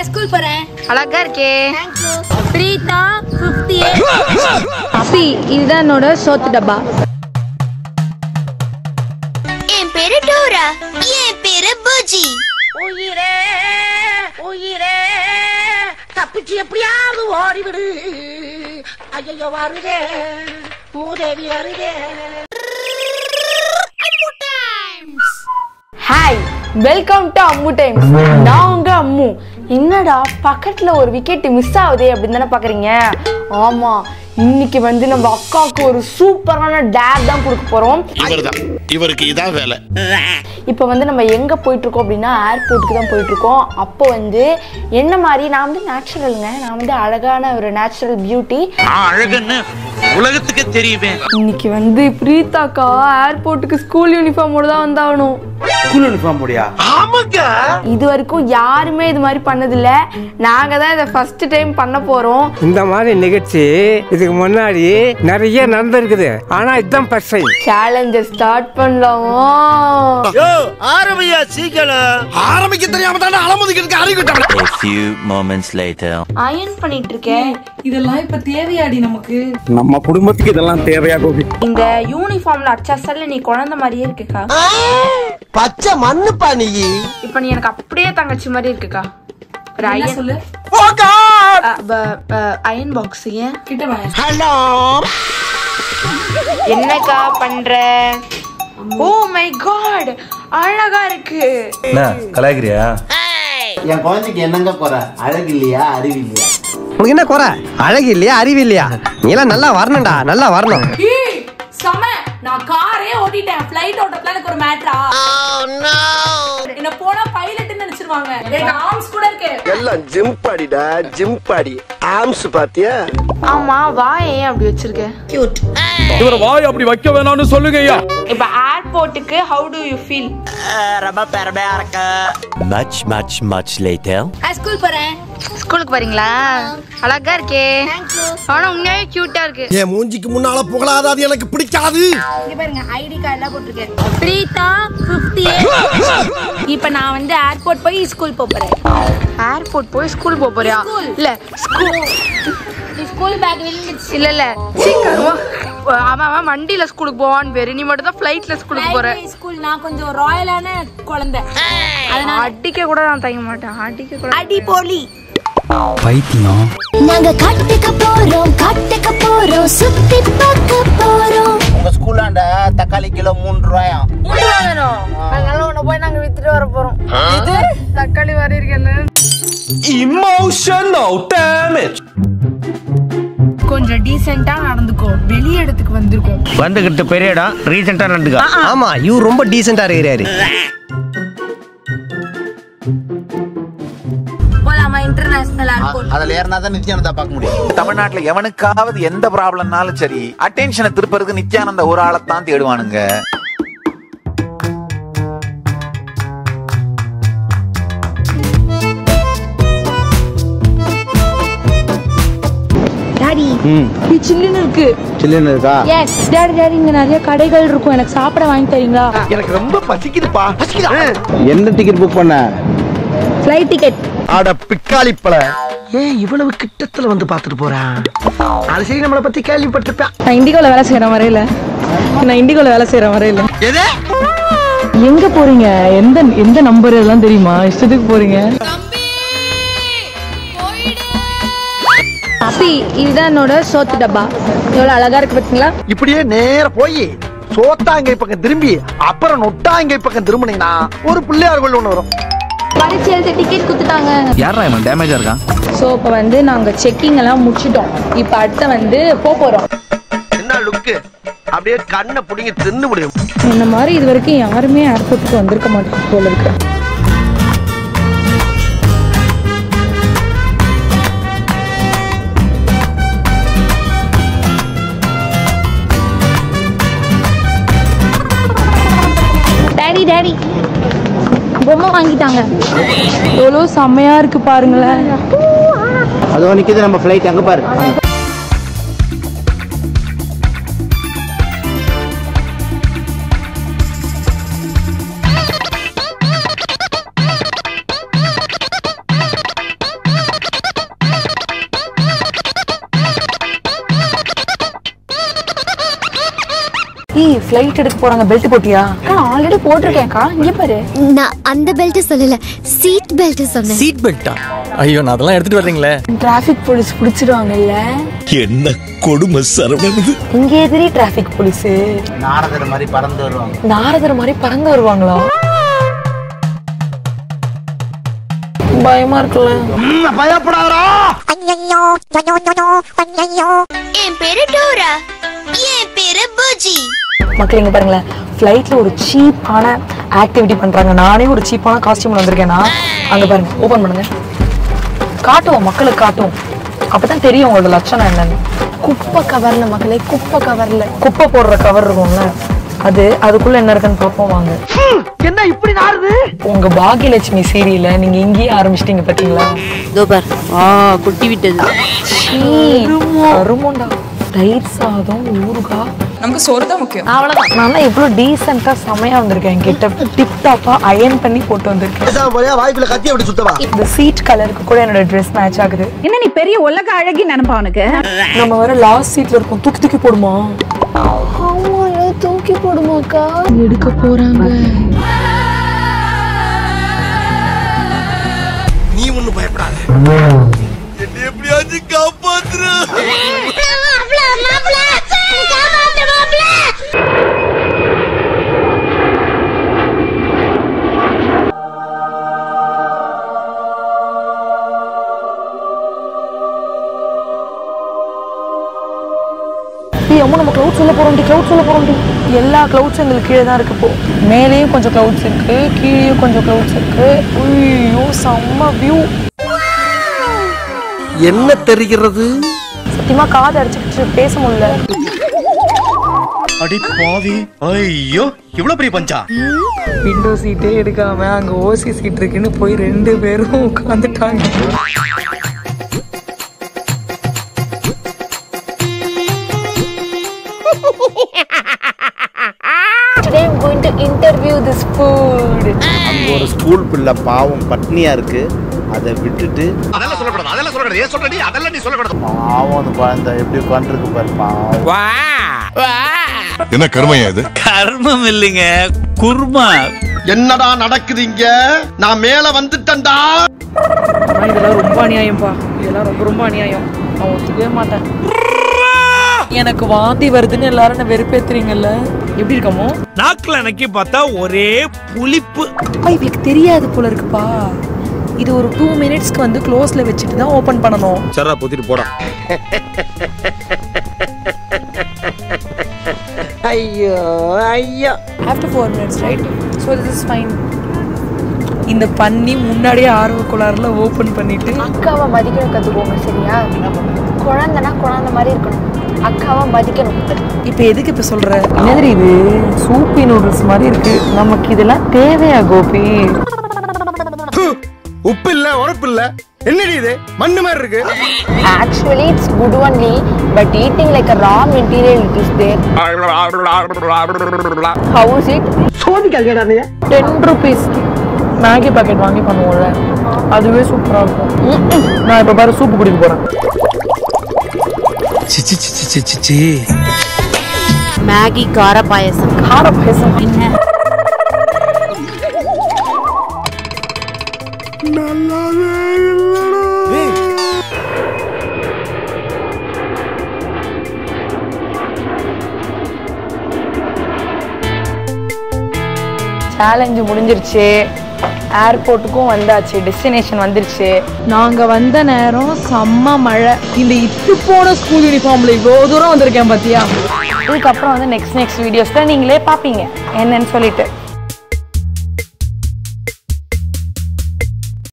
School போறேன் அழகா இருக்கே தேங்க்யூ பிரீதா ஃபிஃப்டி அப்பி இதுதான் என்னோட சோத்து டப்பா என் பேரு டோரா என் பேரு பூஜி உயிரே உயிரே தப்பிச்சு எப்படியாவது ஓடிவிடு ஐயோ வருதே மூதேவி வருதே hi welcome to Ammu times நான் உங்க அம்மு என்னடா பக்கத்துல ஒரு விக்கெட் மிஸ் ஆகுதே அப்படின்னு தானே பாக்குறீங்க ஆமா இன்னைக்கு வந்து நம்ம அக்காவுக்கு ஒரு சூப்பரான டேர் தான் கொடுக்க போறோம் இவர்தான் இவருக்கு இதான் வேலை இப்போ வந்து நம்ம எங்கே போயிட்டுருக்கோம் அப்படின்னா ஏர்போர்ட்டுக்கு தான் போயிட்டுருக்கோம் அப்போ வந்து என்ன மாதிரி நான் வந்து நேச்சுரலுங்க நான் வந்து அழகான ஒரு நேச்சுரல் பியூட்டி அழகுன்னு உலகத்துக்கு தெரியுமே இன்னைக்கு வந்து பிரீத்தாக்கா ஏர்போர்ட்டுக்கு ஸ்கூல் யூனிஃபார்மோட தான் வந்தாகணும் ஸ்கூல் யூனிஃபார்ம் போடியா இது வரைக்கும் யாருமே இது மாதிரி பண்ணதில்ல நாங்கள் தான் இதை ஃபர்ஸ்ட் டைம் பண்ண போகிறோம் இந்த மாதிரி நிகழ்ச்சி இதுக்கு முன்னாடி நிறைய நடந்திருக்குது ஆனா இதுதான் ஃபர்ஸ்ட் டைம் சேலஞ்சை ஸ்டார்ட் பண்ணலாமா ஆரம்பியா சீக்கிரம் ஆரம்பிக்க தெரியாம தானே அலமுதிக்கு அறிவிட்டாங்க A few moments later iron பண்ணிட்டு இருக்கேன் இதெல்லாம் இப்ப தேவையாடி நமக்கு நம்ம குடும்பத்துக்கு இதெல்லாம் தேவையா கோபி இந்த யூனிஃபார்ம்ல அச்சாசல்ல நீ குழந்தை மாதிரியே இருக்குக்கா பச்சை மண்ணுப்பா நீ இப்போ நீ எனக்கு அப்படியே தங்கச்சி மாதிரி இருக்குக்கா ஒரு என்ன அயன் சொல்லு அயன் பாக்ஸ் ஏன் கிட்ட வா ஹலோ என்னக்கா பண்ற ஓ மை காட் அழகா இருக்கு என்ன கலாய்க்கிறியா என் குழந்தைக்கு என்னங்க குறை அழகு இல்லையா அறிவு இல்லையா உனக்கு என்ன குறை அழகு இல்லையா அறிவு இல்லையா நீ எல்லாம் நல்லா வரணும்டா நல்லா வரணும் ஏய், செம நான் காரே ஓட்டிட்டேன் ஃளைட் ஓட்டத்துல எனக்கு ஒரு மேட்ரா என்ன போனா பைலட்னு நினைச்சிருவாங்க எனக்கு ஆர்ம்ஸ் கூட இருக்கு எல்லாம் ஜிம் பாடிடா ஜிம் பாடி ஆம்ஸ் பாத்தியா ஆமா வா ஏன் அப்படி வச்சிருக்க இவர வாய் அப்படி வைக்க வேணாம்னு சொல்லுங்க ஐயா இப்ப ஏர்போர்ட்டுக்கு ஹவு டு யூ ஃபீல் ரொம்ப பெருமையா இருக்க Much much much later school போறேன் ஸ்கூலுக்கு போறீங்களா அழகா இருக்கே தேங்க்யூ ஆனா உண்மையாவே கியூட்டா இருக்கு என் மூஞ்சிக்கு முன்னால புகழாத அது எனக்கு பிடிக்காது இங்க பாருங்க ஐடி கார்டுலாம் போட்டிருக்கேன் பிரீதா ஃபிஃப்டி இப்போ நான் வந்து ஏர்போர்ட் போய் ஸ்கூல் போறேன் ஏர்போர்ட் போய் ஸ்கூல் போக போறியா School. இல்ல ஸ்கூல் ஸ்கூல் பேக் விழுந்துச்சு இல்ல இல்ல சீக்கிரமா அவன் அவன் வண்டியில ஸ்கூலுக்கு போவான்னு பேரு நீ மட்டும் தான் ஃபிளைட்ல ஸ்கூலுக்கு போற ஸ்கூல் நான் கொஞ்சம் ராயலான குழந்தை அதனால அடிக்க கூட நான் தயங்க மாட்டேன் அடிக்க கூட அடி போலி பைத்தியம் நாங்க காட்டுக்கு போறோம் காட்டுக்கு போறோம் சுத்தி பார்க்க போறோம் உங்க ஸ்கூலாண்ட தக்காளி கிலோ மூணு ரூபாயா அதனால உன்னை போய் நாங்க வித்துட்டு வர போறோம் இது தக்காளி வரி இருக்கேன்னு இமோஷனல் டேமேஜ் கொஞ்சம் டீசெண்டா நடந்துக்கோ வெளி இடத்துக்கு வந்திருக்கோம் வந்துகிட்டு பெரிய இடம் ரீசெண்டா நடந்துக்கா ஆமா இவர் ரொம்ப டீசெண்டா இருக்கிறாரு போலாமா இன்டர்நேஷனல் ஏர்போர்ட் அதுல ஏறினா தான் நித்யானந்தா பார்க்க முடியும் தமிழ்நாட்டுல எவனுக்காவது எந்த ப்ராப்ளம்னாலும் சரி அட்டென்ஷனை திருப்பறதுக்கு நித்யானந்த ஒரு ஆளைத்தான் தேடுவானுங்க டாடி இது சில்லுன்னு இருக்கு சில்லுன்னு இருக்கா எஸ் டாடி டாடி இங்க நிறைய கடைகள் இருக்கும் எனக்கு சாப்பிட வாங்கி தரீங்களா எனக்கு ரொம்ப பசிக்குதுப்பா பசிக்குதா என்ன டிக்கெட் புக் பண்ண ஃப்ளைட் டிக்கெட் அட பிக்காளி பழ ஏன் இவ்வளவு கிட்டத்துல வந்து பாத்துட்டு போறான் அது சரி நம்மளை பத்தி கேள்விப்பட்டிருப்பான் நான் இண்டிகோல வேலை செய்யற வரையில நான் இண்டிகோல வேலை செய்யற வரையில எது எங்க போறீங்க எந்த எந்த நம்பர் எல்லாம் தெரியுமா இஷ்டத்துக்கு போறீங்க அப்பி இதுதான் என்னோட சோத்து டப்பா எவ்வளவு அழகா இருக்கு பாத்தீங்களா இப்படியே நேர போய் சோத்தாங்கை பக்கம் திரும்பி அப்புறம் நொட்டாங்கை பக்கம் திரும்பினீங்கன்னா ஒரு பிள்ளையார் கோயில் ஒண்ணு வரும் பரிச்சு எழுத டிக்கெட் குத்துட்டாங்க யாரா இவன் டேமேஜா இருக்கான் ஸோ இப்போ வந்து நாங்கள் செக்கிங் எல்லாம் முடிச்சிட்டோம் இப்போ அடுத்து வந்து போக போகிறோம் என்ன லுக்கு அப்படியே கண்ணை பிடிங்கி தின்னு முடியும் இந்த மாதிரி இது வரைக்கும் யாருமே ஏர்போர்ட்டுக்கு வந்திருக்க மாட்டேங்குது போல இருக்கு டேடி டேடி பொம்மை வாங்கிட்டாங்க எவ்வளோ செம்மையா இருக்கு பாருங்களேன் அதோ நிக்குது நம்ம ஃபிளைட் அங்க பாரு ஃப்ளைட் எடுக்க போறாங்க பெல்ட் போட்டியா நான் ஆல்ரெடி போட்டிருக்கேன்க்கா இங்க பாரு நான் அந்த பெல்ட் சொல்லல சீட் பெல்ட் சொன்னேன் சீட் பெல்ட்டா ஐயோ நான் அதெல்லாம் எடுத்துட்டு வர்றீங்களே டிராஃபிக் போலீஸ் பிடிச்சிருவாங்கல்ல என்ன கொடுமை சரவணன் இங்க எதிரி டிராஃபிக் போலீஸ் நாரதர் மாதிரி பறந்து வருவாங்க நாரதர் மாதிரி பறந்து வருவாங்களா பயமா இருக்குல்ல பயப்படாதா என் பேரு டோரா என் பேரு புஜி மக்கள் இங்க பாருங்களேன் ஃப்ளைட்ல ஒரு சீப்பான ஆக்டிவிட்டி பண்றாங்க நானே ஒரு சீப்பான காஸ்டியூம் வந்திருக்கேனா அங்க பாருங்க ஓபன் பண்ணுங்க காட்டுவோம் மக்களுக்கு காட்டுவோம் அப்பதான் தெரியும் உங்களோட லட்சணம் என்னன்னு குப்பை கவர்ல மக்களே குப்பை கவர்ல குப்பை போடுற கவர் இருக்கும்ல அது அதுக்குள்ள என்ன இருக்குன்னு பார்ப்போம் வாங்க என்ன இப்படி நாருது உங்க பாகியலட்சுமி சீரியல நீங்க இங்கேயே ஆரம்பிச்சிட்டீங்க பாத்தீங்களா தோபர் ஆ குட்டி விட்டது அருமோண்டா தயிர் சாதம் ஊறுகாய் நமக்கு சோறு தான் முக்கியம் அவ்வளவுதான் நான் தான் இவ்வளவு டீசெண்டா செமையா வந்திருக்கேன் என்கிட்ட டிப் டாப்பா அயன் பண்ணி போட்டு வந்திருக்கேன் வாய்ப்புல கத்தி அப்படி சுத்தவா இந்த சீட் கலருக்கு கூட என்னோட ட்ரெஸ் மேட்ச் ஆகுது என்ன நீ பெரிய உலக அழகி நினைப்பா உனக்கு நம்ம வர லாஸ்ட் சீட்ல இருக்கோம் தூக்கி தூக்கி போடுமா தூக்கி போடுமாக்கா எடுக்க போறாங்க நீ ஒண்ணு பயப்படாத என்ன எப்படியாச்சும் காப்பாத்துற ஏய் அம்மா நம்ம கிளவுட்ஸ் உள்ள போறோம் கிளவுட்ஸ் உள்ள போறோம் எல்லா கிளவுட்ஸ் எங்களுக்கு கீழே தான் இருக்கு இப்போ மேலேயும் கொஞ்சம் கிளவுட்ஸ் இருக்கு கீழேயும் கொஞ்சம் கிளவுட்ஸ் இருக்கு ஐயோ செம்ம வியூ என்ன தெரிகிறது சத்தியமா காது அடிச்சுக்கிட்டு பேச முடியல அடி பாவி ஐயோ இவ்வளவு பெரிய பஞ்சா விண்டோ சீட்டே எடுக்காம அங்க ஓசி சீட் இருக்குன்னு போய் ரெண்டு பேரும் உட்காந்துட்டாங்க Today I'm going to interview this food. அங்க ஒரு ஸ்கூல் பிள்ளை பாவம் பட்னியா இருக்கு அதை விட்டுட்டு அதெல்லாம் சொல்லக்கூடாது அதெல்லாம் சொல்லக்கூடாது ஏன் சொல்ற நீ அதெல்லாம் நீ சொல்லக்கூடாது பாவம் அந்த குழந்தை எப்படி உட்காந்துருக்கு பாரு பாவம் என்ன கருமையா இது கர்மம் இல்லைங்க குர்மா என்னடா நடக்குது இங்க நான் மேல வந்துட்டேன்டா ஆனா இதெல்லாம் ரொம்ப அநியாயம்ப்பா இதெல்லாம் ரொம்ப ரொம்ப அநியாயம் நான் ஒத்துக்கவே மாட்டேன் எனக்கு வாந்தி வருதுன்னு எல்லாரும் என்ன வெறுப்பேத்துறீங்கல்ல எப்படி இருக்கமோ நாக்குல அன்னைக்கு பார்த்தா ஒரே புளிப்பு அப்பா இவளுக்கு தெரியாது போல இருக்குப்பா இது ஒரு டூ மினிட்ஸ்க்கு வந்து க்ளோஸ்ல வச்சுட்டு தான் ஓபன் பண்ணணும் சரா பொத்திட்டு போடா ஐயோ ஐயோ after four minutes right so this is fine இந்த பண்ணி முன்னாடியே ஆர்வ குளாறுல ஓபன் பண்ணிட்டு அக்காவை மதிக்கணும் கத்துக்கோங்க சரியா குழந்தைனா குழந்தை மாதிரி இருக்கணும் அக்காவை மதிக்கணும் இப்போ எதுக்கு இப்போ சொல்ற என்னது இது சூப்பி நூடுல்ஸ் மாதிரி இருக்கு நமக்கு இதெல்லாம் தேவையா கோபி உப்பு இல்ல உரப்பு இல்ல என்னடி இது மண்ணு மாதிரி இருக்கு actually it's good only but eating like a raw material it is there house it சோதிக்காதீங்கடா நீ டென் ருபீஸ் மேகி பாக்கெட் வாங்கி பண்ணுவோம்ல அதுவே சூப்பரா இருக்கும் ம்ம். நான் இப்போ பாரு சூப்பு குடிக்க போறேன் சிச்சி சிச்சி சிச்சி சி மேகி கார பாயசம் கார பாயசம் என்ன சேலஞ்சு முடிஞ்சிருச்சு ஏர்போர்ட்டுக்கும் வந்தாச்சு டெஸ்டினேஷன் வந்துருச்சு நாங்க வந்த நேரம் செம்ம மழை இந்த இட்டு போன ஸ்கூல் யூனிஃபார்ம்ல இவ்வளோ தூரம் வந்திருக்கேன் பாத்தியா இதுக்கப்புறம் வந்து நெக்ஸ்ட் நெக்ஸ்ட் வீடியோஸ்ல நீங்களே பார்ப்பீங்க என்னன்னு சொல்லிட்டு